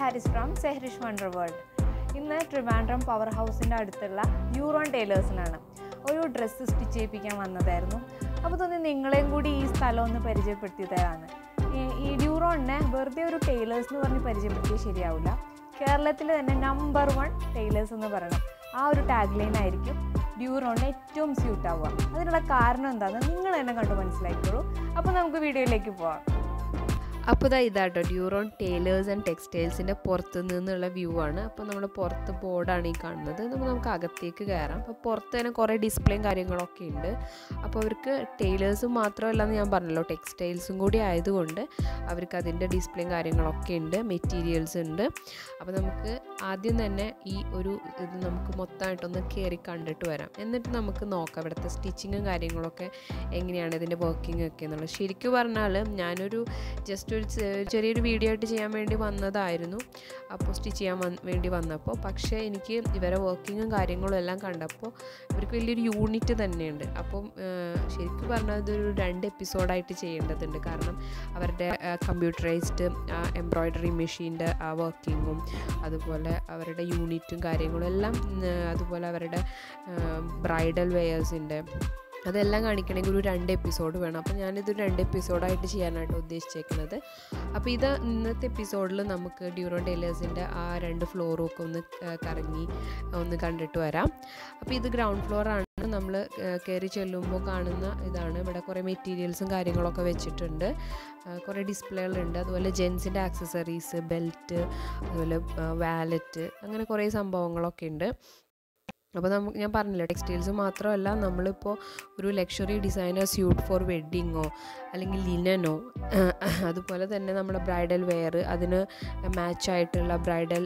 Haris from Sehrish wonder world ഇന്ന് Trivandrum power ഹൗസിൻ്റെ അടുത്തുള്ള യൂറോൺ ടൈലേഴ്സിലാണ് ഒരു ഡ്രസ്സ് സ്റ്റിച്ച് ചെയ്യിപ്പിക്കാൻ വന്നതായിരുന്നു അപ്പോൾ തോന്നി നിങ്ങളെയും കൂടി ഈ സ്ഥലം ഒന്ന് പരിചയപ്പെടുത്തിയതാണ് ഈ- ഈ ഡ്യൂറോണിനെ വെറുതെ ഒരു ടൈലേഴ്സ് എന്ന് പറഞ്ഞ് പരിചയപ്പെടുത്തിയാൽ ശരിയാവില്ല കേരളത്തിൽ തന്നെ നമ്പർ വൺ ടൈലേഴ്സ് എന്ന് പറയണം ആ ഒരു ടാഗ് ലൈൻ ആയിരിക്കും ഡ്യൂറോണിന് ഏറ്റവും സ്യൂട്ട് ആവുക അതിനുള്ള കാരണം എന്താണെന്ന് നിങ്ങൾ തന്നെ കണ്ടു മനസ്സിലാക്കിക്കോളൂ അപ്പോൾ നമുക്ക് വീഡിയോയിലേക്ക് പോവാം അപ്പോൾ ഇതാ ഇതാട്ടോ ഡ്യൂറോൺ ടൈലേഴ്സ് ആൻഡ് ടെക്സ്റ്റൈൽസിൻ്റെ പുറത്ത് നിന്നുള്ള വ്യൂ ആണ് അപ്പോൾ നമ്മൾ പുറത്ത് ബോർഡാണ് ഈ കാണുന്നത് നമ്മൾ നമുക്ക് അകത്തേക്ക് കയറാം അപ്പോൾ പുറത്ത് തന്നെ കുറേ ഡിസ്പ്ലേയും കാര്യങ്ങളൊക്കെ ഉണ്ട് അപ്പോൾ അവർക്ക് ടൈലേഴ്സും മാത്രമല്ല എന്ന് ഞാൻ പറഞ്ഞല്ലോ ടെക്സ്റ്റൈൽസും കൂടി ആയതുകൊണ്ട് അവർക്ക് അതിൻ്റെ ഡിസ്പ്ലേയും കാര്യങ്ങളൊക്കെ ഉണ്ട് മെറ്റീരിയൽസ് ഉണ്ട് അപ്പോൾ നമുക്ക് ആദ്യം തന്നെ ഈ ഒരു ഇത് നമുക്ക് മൊത്തമായിട്ടൊന്ന് കയറി കണ്ടിട്ട് വരാം എന്നിട്ട് നമുക്ക് നോക്കാം ഇവിടുത്തെ സ്റ്റിച്ചിങ്ങും കാര്യങ്ങളൊക്കെ എങ്ങനെയാണ് ഇതിൻ്റെ വർക്കിംഗ് ഒക്കെ എന്നുള്ളത് ശരിക്കും പറഞ്ഞാൽ ഞാനൊരു ജസ്റ്റ് ഒരു ചെ- ചെറിയൊരു വീഡിയോ ആയിട്ട് ചെയ്യാൻ വേണ്ടി വന്നതായിരുന്നു അപ്പോൾ സ്റ്റിച്ച് ചെയ്യാൻ വന്ന് വേണ്ടി വന്നപ്പോൾ പക്ഷേ എനിക്ക് ഇവരെ വർക്കിങ്ങും കാര്യങ്ങളും എല്ലാം കണ്ടപ്പോൾ ഇവർക്ക് വലിയൊരു യൂണിറ്റ് തന്നെയുണ്ട് അപ്പം ഏഹ്, ശരിക്കും പറഞ്ഞാൽ ഇതൊരു രണ്ട് എപ്പിസോഡായിട്ട് ചെയ്യേണ്ടതുണ്ട് കാരണം അവരുടെ കമ്പ്യൂട്ടറൈസ്ഡ് എംബ്രോയ്ഡറി മെഷീൻ്റെ ആ വർക്കിങ്ങും അതുപോലെ അവരുടെ യൂണിറ്റും കാര്യങ്ങളും എല്ലാം ഉം, അതുപോലെ അവരുടെ ബ്രൈഡൽ വെയേഴ്സിൻ്റെ അതെല്ലാം കാണിക്കണമെങ്കിൽ ഒരു രണ്ട് എപ്പിസോഡ് വേണം അപ്പോൾ ഞാനിത് രണ്ട് എപ്പിസോഡായിട്ട് ചെയ്യാനായിട്ട് ഉദ്ദേശിച്ചേക്കുന്നത് അപ്പോൾ ഇത് ഇന്നത്തെ എപ്പിസോഡിൽ നമുക്ക് ഡ്യൂറോൺ ടൈലേഴ്സിൻ്റെ ആ രണ്ട് ഫ്ലോറും ഒക്കെ ഒന്ന് ആ, കറങ്ങി ഒന്ന് കണ്ടിട്ട് വരാം അപ്പോൾ ഇത് ഗ്രൗണ്ട് ഫ്ലോറാണ് നമ്മൾ കയറി ചെല്ലുമ്പോൾ കാണുന്ന ഇതാണ് ഇവിടെ കുറേ മെറ്റീരിയൽസും കാര്യങ്ങളൊക്കെ വെച്ചിട്ടുണ്ട് ആ, കുറേ ഡിസ്പ്ലേകളുണ്ട് അതുപോലെ ജെൻസിൻ്റെ ആക്സസറീസ് ബെൽറ്റ് അതുപോലെ വാലറ്റ് അങ്ങനെ കുറേ സംഭവങ്ങളൊക്കെ ഉണ്ട് അപ്പോൾ നമുക്ക് ഞാൻ പറഞ്ഞില്ല ടെക്സ്റ്റൈൽസ് മാത്രമല്ല നമ്മളിപ്പോൾ ഒരു ലക്ഷറി ഡിസൈനർ സ്യൂട്ട് ഫോർ വെഡ്ഡിങ്ങോ അല്ലെങ്കിൽ ലിനനോ അതുപോലെ തന്നെ നമ്മുടെ ബ്രൈഡൽ വെയർ അതിന് മാച്ചായിട്ടുള്ള bridal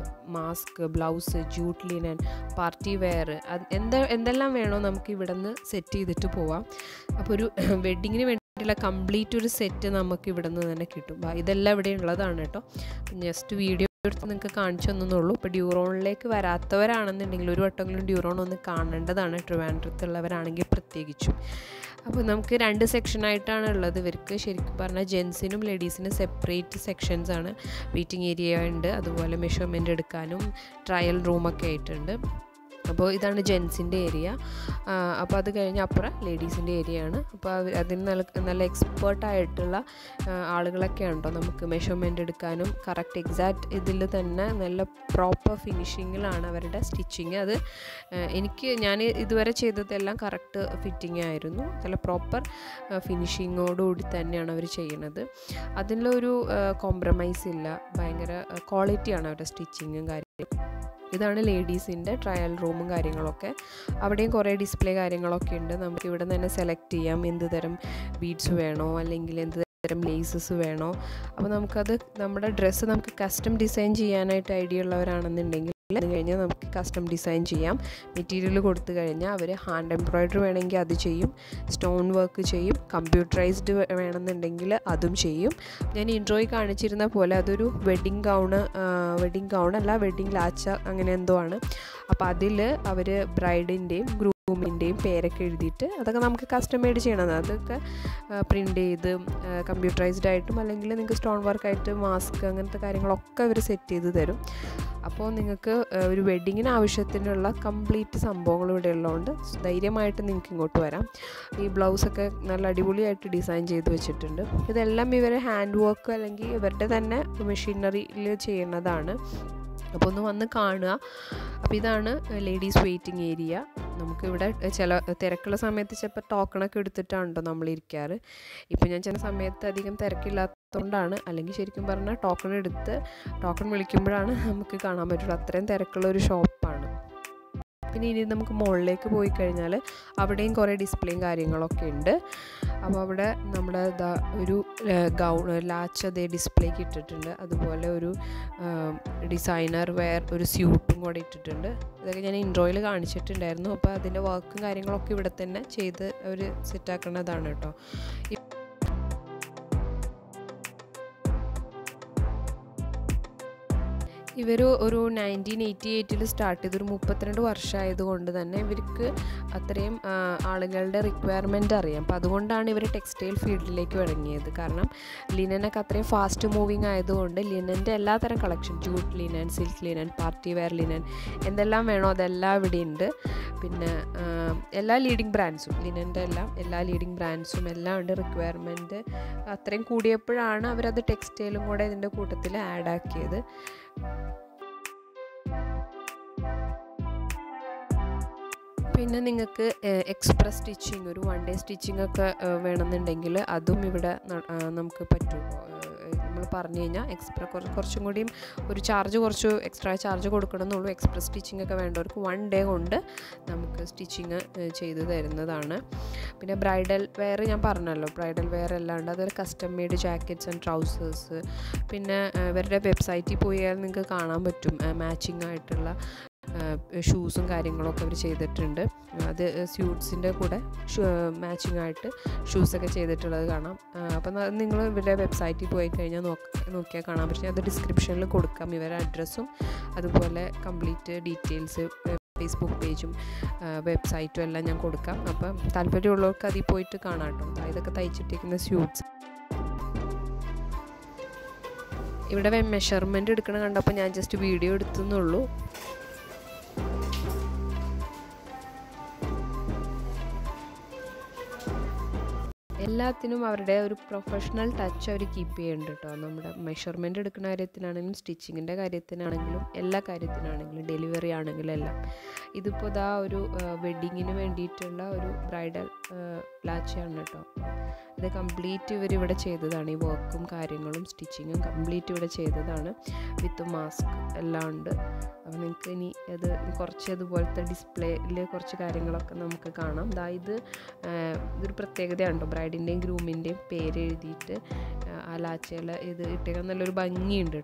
mask blouse jute linen party wear അത് എന്താ എന്തെല്ലാം വേണോ നമുക്ക് ഇവിടെ നിന്ന് സെറ്റ് ചെയ്തിട്ട് പോവാം അപ്പോൾ ഒരു വെഡ്ഡിങ്ങിന് വേണ്ടിയിട്ടുള്ള കംപ്ലീറ്റ് ഒരു സെറ്റ് നമുക്ക് ഇവിടെ നിന്ന് തന്നെ കിട്ടും ബാ- ഇതെല്ലാം ഇവിടെ ഉള്ളതാണ് കേട്ടോ ജസ്റ്റ് വീഡിയോ എടുത്ത് നിങ്ങൾക്ക് കാണിച്ചു തന്നുള്ളൂ ഇപ്പോൾ ഡ്യൂറോണിലേക്ക് വരാത്തവരാണെന്നുണ്ടെങ്കിൽ ഒരു വട്ടമെങ്കിലും ഡ്യൂറോൺ ഒന്ന് കാണേണ്ടതാണ് ട്രിവാൻഡ്രത്തുള്ളവരാണെങ്കിൽ പ്രത്യേകിച്ചും അപ്പോൾ നമുക്ക് രണ്ട് സെക്ഷനായിട്ടാണ് ഉള്ളത് ഇവർക്ക് ശരിക്കും പറഞ്ഞാൽ ജെൻസിനും ലേഡീസിനും സെപ്പറേറ്റ് സെക്ഷൻസ് ആണ് വെയിറ്റിംഗ് ഏരിയ ഉണ്ട് അതുപോലെ മെഷർമെൻറ്റ് എടുക്കാനും ട്രയൽ റൂമൊക്കെ ആയിട്ടുണ്ട് അപ്പോൾ ഇതാണ് ജെൻസിൻ്റെ ഏരിയ അപ്പോൾ അത് കഴിഞ്ഞ് അപ്പുറം ലേഡീസിൻ്റെ ഏരിയ ആണ് അപ്പോൾ അവ- അതിന് നല്ല നല്ല എക്സ്പേർട്ടായിട്ടുള്ള ആളുകളൊക്കെ ഉണ്ടോ നമുക്ക് മെഷർമെൻറ്റ് എടുക്കാനും കറക്റ്റ് എക്സാക്റ്റ് ഇതിൽ തന്നെ നല്ല പ്രോപ്പർ ഫിനിഷിങ്ങിലാണ് അവരുടെ സ്റ്റിച്ചിങ് അത് ആ, എനിക്ക് ഞാൻ ഇതുവരെ ചെയ്തതെല്ലാം കറക്റ്റ് ഫിറ്റിംഗ് ആയിരുന്നു നല്ല പ്രോപ്പർ ഫിനിഷിങ്ങോടുകൂടി തന്നെയാണ് അവർ ചെയ്യുന്നത് അതിലൊരു കോംപ്രമൈസ് ഇല്ല ഭയങ്കര ക്വാളിറ്റിയാണ് അവരുടെ സ്റ്റിച്ചിങ്ങും കാര്യം ഇതാണ് ലേഡീസിൻ്റെ ട്രയൽ റൂമും കാര്യങ്ങളൊക്കെ അവിടെയും കുറേ ഡിസ്പ്ലേ കാര്യങ്ങളൊക്കെ ഉണ്ട് നമുക്ക് ഇവിടെ തന്നെ സെലക്ട് ചെയ്യാം എന്ത് തരം ബീഡ്സ് വേണോ അല്ലെങ്കിൽ എന്ത് തരം ലേസസ് വേണോ അപ്പോൾ നമുക്കത് നമ്മുടെ ഡ്രസ്സ് നമുക്ക് കസ്റ്റം ഡിസൈൻ ചെയ്യാനായിട്ട് ഐഡിയ ഉള്ളവരാണെന്നുണ്ടെങ്കിൽ അത് കഴിഞ്ഞാൽ നമുക്ക് കസ്റ്റം ഡിസൈൻ ചെയ്യാം മെറ്റീരിയൽ കൊടുത്തു കഴിഞ്ഞാൽ അവർ ഹാൻഡ് എംബ്രോയ്ഡറി വേണമെങ്കിൽ അത് ചെയ്യും സ്റ്റോൺ വർക്ക് ചെയ്യും കമ്പ്യൂട്ടറൈസ്ഡ് വേണമെന്നുണ്ടെങ്കിൽ അതും ചെയ്യും ഞാൻ ഇൻട്രോയിൽ കാണിച്ചിരുന്ന പോലെ അതൊരു വെഡ്ഡിങ് ഗൗണ് വെഡ്ഡിങ് ഗൗൺ അല്ല വെഡ്ഡിങ് ലാച്ച അങ്ങനെ എന്തോ ആണ് അപ്പോൾ അതിൽ അവർ ബ്രൈഡിൻ്റെയും ഗ്രൂമിൻ്റെയും പേരൊക്കെ എഴുതിയിട്ട് അതൊക്കെ നമുക്ക് കസ്റ്റമൈഡ് ചെയ്യണം അതൊക്കെ പ്രിൻ്റ് ചെയ്ത് കമ്പ്യൂട്ടറൈസ്ഡ് ആയിട്ടും അല്ലെങ്കിൽ നിങ്ങൾക്ക് സ്റ്റോൺ വർക്കായിട്ട് മാസ്ക് അങ്ങനത്തെ കാര്യങ്ങളൊക്കെ അവർ സെറ്റ് ചെയ്ത് തരും അപ്പോൾ നിങ്ങൾക്ക് ആ, ഒരു വെഡ്ഡിങ്ങിന് ആവശ്യത്തിനുള്ള കംപ്ലീറ്റ് സംഭവങ്ങൾ ഇവിടെ ഉള്ളതുകൊണ്ട് ധൈര്യമായിട്ട് നിങ്ങൾക്ക് ഇങ്ങോട്ട് വരാം ഈ ബ്ലൗസൊക്കെ നല്ല അടിപൊളിയായിട്ട് ഡിസൈൻ ചെയ്ത് വെച്ചിട്ടുണ്ട് ഇതെല്ലാം ഇവർ ഹാൻഡ് വർക്ക് അല്ലെങ്കിൽ ഇവരുടെ തന്നെ മെഷീനറിയിൽ ചെയ്യുന്നതാണ് അപ്പോൾ ഒന്ന് വന്ന് കാണുക അപ്പോൾ ഇതാണ് ലേഡീസ് വെയിറ്റിംഗ് ഏരിയ നമുക്കിവിടെ ചില തിരക്കുള്ള സമയത്ത് ചിലപ്പോൾ ടോക്കണൊക്കെ എടുത്തിട്ടാണ് കേട്ടോ നമ്മൾ ഇരിക്കാറ് ഇപ്പോൾ ഞാൻ ചില സമയത്ത് അധികം തിരക്കില്ലാത്തതുകൊണ്ടാണ് അല്ലെങ്കിൽ ശരിക്കും പറഞ്ഞാൽ ടോക്കൺ എടുത്ത് ടോക്കൺ വിളിക്കുമ്പോഴാണ് നമുക്ക് കാണാൻ പറ്റുള്ളൂ അത്രയും തിരക്കുള്ള ഒരു ഷോപ്പാണ് പിന്നെ ഇനി നമുക്ക് മുകളിലേക്ക് പോയി കഴിഞ്ഞാൽ അവിടെയും കുറേ ഡിസ്പ്ലേയും കാര്യങ്ങളൊക്കെ ഉണ്ട് അപ്പോൾ അവിടെ നമ്മുടെ ദാ ഒരു ഗൗൺ ലാച്ച് അതേ ഡിസ്പ്ലേക്ക് ഇട്ടിട്ടുണ്ട് അതുപോലെ ഒരു ഡിസൈനർ വെയർ ഒരു സ്യൂട്ടും കൂടെ ഇട്ടിട്ടുണ്ട് ഇതൊക്കെ ഞാൻ ഇൻട്രോയിൽ കാണിച്ചിട്ടുണ്ടായിരുന്നു അപ്പോൾ അതിൻ്റെ വർക്കും കാര്യങ്ങളൊക്കെ ഇവിടെ തന്നെ ചെയ്ത് അവർ സെറ്റാക്കുന്നതാണ് കേട്ടോ ഇവർ ഒരു നയൻറ്റീൻ എയ്റ്റി എയ്റ്റിൽ സ്റ്റാർട്ട് ചെയ്തൊരു മുപ്പത്തിരണ്ട് വർഷമായത് കൊണ്ട് തന്നെ ഇവർക്ക് അത്രയും ആ, ആളുകളുടെ റിക്വയർമെൻറ്റ് അറിയാം അപ്പോൾ അതുകൊണ്ടാണ് ഇവർ ടെക്സ്റ്റൈൽ ഫീൽഡിലേക്ക് ഇറങ്ങിയത് കാരണം ലിനനൊക്കെ അത്രയും ഫാസ്റ്റ് മൂവിങ് ആയതുകൊണ്ട് ലിനൻ്റെ എല്ലാത്തരം collection jute linen silk linen party wear linen എന്തെല്ലാം വേണോ അതെല്ലാം ഇവിടെ ഉണ്ട് പിന്നെ ആ, എല്ലാ ലീഡിങ് ബ്രാൻഡ്സും ലിനൻ്റെ എല്ലാം എല്ലാ ലീഡിങ് ബ്രാൻഡ്സും എല്ലാം ഉണ്ട് റിക്വയർമെൻറ്റ് അത്രയും കൂടിയപ്പോഴാണ് അവരത് ടെക്സ്റ്റൈലും കൂടെ ഇതിൻ്റെ കൂട്ടത്തിൽ ആഡ് ആക്കിയത് പിന്നെ നിങ്ങൾക്ക് എക്സ്പ്രസ് സ്റ്റിച്ചിങ് ഒരു വൺ ഡേ സ്റ്റിച്ചിങ് ഒക്കെ ഏഹ്, വേണമെന്നുണ്ടെങ്കിൽ അതും ഇവിടെ ന- ആ, നമുക്ക് പറ്റും നമ്മൾ പറഞ്ഞു കഴിഞ്ഞാൽ എക്സ്പ്ര കുറച്ച് കുറച്ചും കൂടിയും ഒരു ചാർജ് കുറച്ച് എക്സ്ട്രാ ചാർജ് കൊടുക്കണം എന്നുള്ളൂ എക്സ്പ്രസ് സ്റ്റിച്ചിങ് ഒക്കെ വേണ്ടവർക്ക് വൺ ഡേ കൊണ്ട് നമുക്ക് സ്റ്റിച്ചിങ് ചെയ്തു തരുന്നതാണ് പിന്നെ ബ്രൈഡൽ വെയർ ഞാൻ പറഞ്ഞല്ലോ ബ്രൈഡൽ വെയർ അല്ലാണ്ട് അതൊരു custom made jackets and trousers പിന്നെ ആ, ഇവരുടെ വെബ്സൈറ്റിൽ പോയാൽ നിങ്ങൾക്ക് കാണാൻ പറ്റും മാച്ചിങ് ആയിട്ടുള്ള ഷൂസും കാര്യങ്ങളൊക്കെ അവർ ചെയ്തിട്ടുണ്ട് അത് സ്യൂട്ട്സിൻ്റെ കൂടെ മാച്ചിങ് ആയിട്ട് ഷൂസൊക്കെ ചെയ്തിട്ടുള്ളത് കാണാം അപ്പം നിങ്ങൾ ഇവരുടെ വെബ്സൈറ്റിൽ പോയി കഴിഞ്ഞാൽ നോക്ക നോക്കിയാൽ കാണാൻ പറ്റും അത് ഡിസ്ക്രിപ്ഷനിൽ കൊടുക്കാം ഇവരുടെ അഡ്രസ്സും അതുപോലെ കംപ്ലീറ്റ് ഡീറ്റെയിൽസ് ഫേസ്ബുക്ക് പേജും വെബ്സൈറ്റും എല്ലാം ഞാൻ കൊടുക്കാം അപ്പം താല്പര്യമുള്ളവർക്ക് അതിൽ പോയിട്ട് കാണാം കേട്ടോ ദാ ഇതൊക്കെ തയ്ച്ചിട്ടിരിക്കുന്ന സ്യൂട്ട്സ് ഇവിടെ മെഷർമെൻറ്റ് എടുക്കണ കണ്ടപ്പോൾ ഞാൻ ജസ്റ്റ് വീഡിയോ എടുത്തുന്നുള്ളൂ എല്ലാത്തിനും അവരുടെ ഒരു പ്രൊഫഷണൽ ടച്ച് അവർ കീപ്പ് ചെയ്യുന്നുണ്ട് കേട്ടോ നമ്മുടെ മെഷർമെൻറ്റ് എടുക്കുന്ന കാര്യത്തിനാണെങ്കിലും സ്റ്റിച്ചിങ്ങിൻ്റെ കാര്യത്തിനാണെങ്കിലും എല്ലാ കാര്യത്തിനാണെങ്കിലും ഡെലിവറി ആണെങ്കിലും എല്ലാം ഇതിപ്പോൾ ഇതാ ഒരു വെഡ്ഡിങ്ങിന് വേണ്ടിയിട്ടുള്ള ഒരു ബ്രൈഡൽ ലാച്ചയാണ് കേട്ടോ ഇത് കംപ്ലീറ്റ് ഇവർ ഇവിടെ ചെയ്തതാണ് ഈ വർക്കും കാര്യങ്ങളും സ്റ്റിച്ചിങ്ങും കംപ്ലീറ്റ് ഇവിടെ ചെയ്തതാണ് വിത്ത് മാസ്ക് എല്ലാം ഉണ്ട് അപ്പോൾ നിങ്ങൾക്ക് ഇനി ഇത് കുറച്ച് ഇതുപോലത്തെ ഡിസ്പ്ലേയിൽ കുറച്ച് കാര്യങ്ങളൊക്കെ നമുക്ക് കാണാം ദാ ഇത് ആ, ഇതൊരു പ്രത്യേകതയാണ് കേട്ടോ ബ്രൈഡിൻ്റെയും ഗ്രൂമിൻ്റെയും പേര് എഴുതിയിട്ട് ആ, ആ ലാച്ചയിൽ ഇത് ഇട്ടേക്കാൻ നല്ലൊരു ഭംഗിയുണ്ട്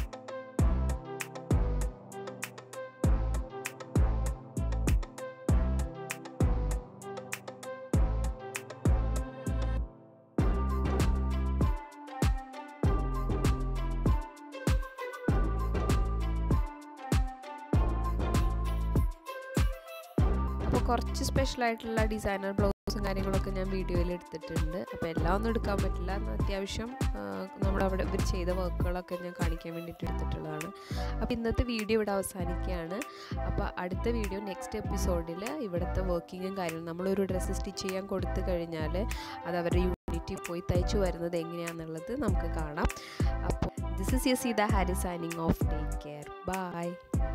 അപ്പോൾ കുറച്ച് സ്പെഷ്യലായിട്ടുള്ള ഡിസൈനർ ബ്ലൗസും കാര്യങ്ങളൊക്കെ ഞാൻ വീഡിയോയിൽ എടുത്തിട്ടുണ്ട് അപ്പോൾ എല്ലാം ഒന്നും എടുക്കാൻ പറ്റില്ല എന്നാൽ അത്യാവശ്യം ആ, നമ്മുടെ അവിടെ ഇവർ ചെയ്ത വർക്കുകളൊക്കെ ഞാൻ കാണിക്കാൻ വേണ്ടിയിട്ട് എടുത്തിട്ടുള്ളതാണ് അപ്പോൾ ഇന്നത്തെ വീഡിയോ ഇവിടെ അവസാനിക്കുകയാണ് അപ്പോൾ അടുത്ത വീഡിയോ നെക്സ്റ്റ് എപ്പിസോഡിൽ ഇവിടുത്തെ വർക്കിങ്ങും കാര്യങ്ങളും നമ്മളൊരു ഡ്രസ്സ് സ്റ്റിച്ച് ചെയ്യാൻ കൊടുത്തു കഴിഞ്ഞാൽ അത് അവരുടെ യൂണിറ്റിൽ പോയി തയ്ച്ചു വരുന്നത് എങ്ങനെയാണെന്നുള്ളത് നമുക്ക് കാണാം അപ്പോൾ this is you see the Harry signing off take care by